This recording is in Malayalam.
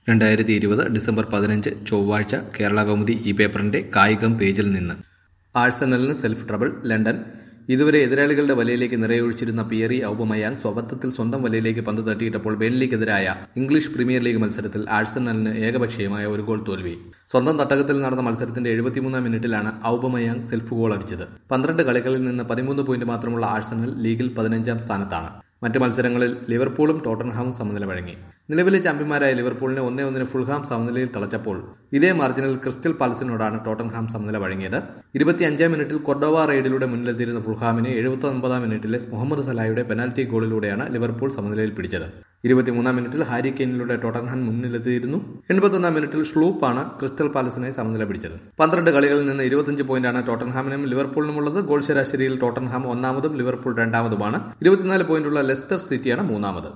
രണ്ടായിരത്തി ഇരുപത് ഡിസംബർ പതിനഞ്ച് ചൊവ്വാഴ്ച കേരള കൗമുദി ഈ പേപ്പറിന്റെ കായികം പേജിൽ നിന്ന് ആഴ്സണലിന് സെൽഫ് ട്രബിൾ ലണ്ടൻ ഇതുവരെ എതിരാളികളുടെ വലയിലേക്ക് നിറയൊഴിച്ചിരുന്ന പിയറി ഔബമയാങ് സ്വബദ്ധത്തിൽ സ്വന്തം വലയിലേക്ക് പന്ത് തട്ടിയിട്ടപ്പോൾ ബെൻലിക്കെതിരായ ഇംഗ്ലീഷ് പ്രീമിയർ ലീഗ് മത്സരത്തിൽ ആഴ്സണലിന് ഏകപക്ഷീയമായ ഒരു ഗോൾ തോൽവി സ്വന്തം തട്ടകത്തിൽ നടന്ന മത്സരത്തിന്റെ എഴുപത്തിമൂന്നാം മിനിറ്റിലാണ് ഔബമയാങ് സെൽഫ് ഗോൾ അടിച്ചത് പന്ത്രണ്ട് കളികളിൽ നിന്ന് പതിമൂന്ന് പോയിന്റ് മാത്രമുള്ള ആഴ്സണൽ ലീഗിൽ പതിനഞ്ചാം സ്ഥാനത്താണ് മറ്റ് മത്സരങ്ങളിൽ ലിവർപൂളും ടോട്ടൻഹാമും സമനില വഴങ്ങി നിലവിലെ ചാമ്പ്യന്മാരായ ലിവർപൂളിനെ ഒന്നേ ഒന്നിന് ഫുൾഹാം സമനിലയിൽ തളച്ചപ്പോൾ ഇതേ മാർജിനിൽ ക്രിസ്റ്റൽ പാലസിനോടാണ് ടോട്ടൻഹാം സമനില വഴങ്ങിയത് ഇരുപത്തിയഞ്ചാം മിനിറ്റിൽ കൊർഡോവ റെയ്ഡിലൂടെ മുന്നിലെത്തിയിരുന്ന ഫുൾഹാമിനെ എഴുപത്തി ഒൻപതാം മിനിറ്റിലെ മുഹമ്മദ് സലായുടെ പെനാൽറ്റി ഗോളിലൂടെയാണ് ലിവർപൂൾ സമനിലയിൽ പിടിച്ചത് ഇരുപത്തിമൂന്നാം മിനിറ്റിൽ ഹാരി കെയിനിലൂടെ ടോട്ടൻഹാം മുന്നിലെത്തിയിരുന്നു എൺപത്തൊന്നാം മിനിറ്റിൽ ഷ്ലൂപ്പാണ് ക്രിസ്റ്റൽ പാലസിനെ സമനില പിടിച്ചത് പന്ത്രണ്ട് കളികളിൽ നിന്ന് ഇരുപത്തിയഞ്ച് പോയിന്റാണ് ടോട്ടൻഹാമിനും ലിവർപൂളിനുമുള്ളത് ഗോൾ ശരാശരിയിൽ ടോട്ടൻഹാം ഒന്നാമതും ലിവർപൂൾ രണ്ടാമതുമാണ് ഇരുപത്തിനാല് പോയിന്റുള്ള ലെസ്റ്റർ സിറ്റിയാണ് മൂന്നാമത്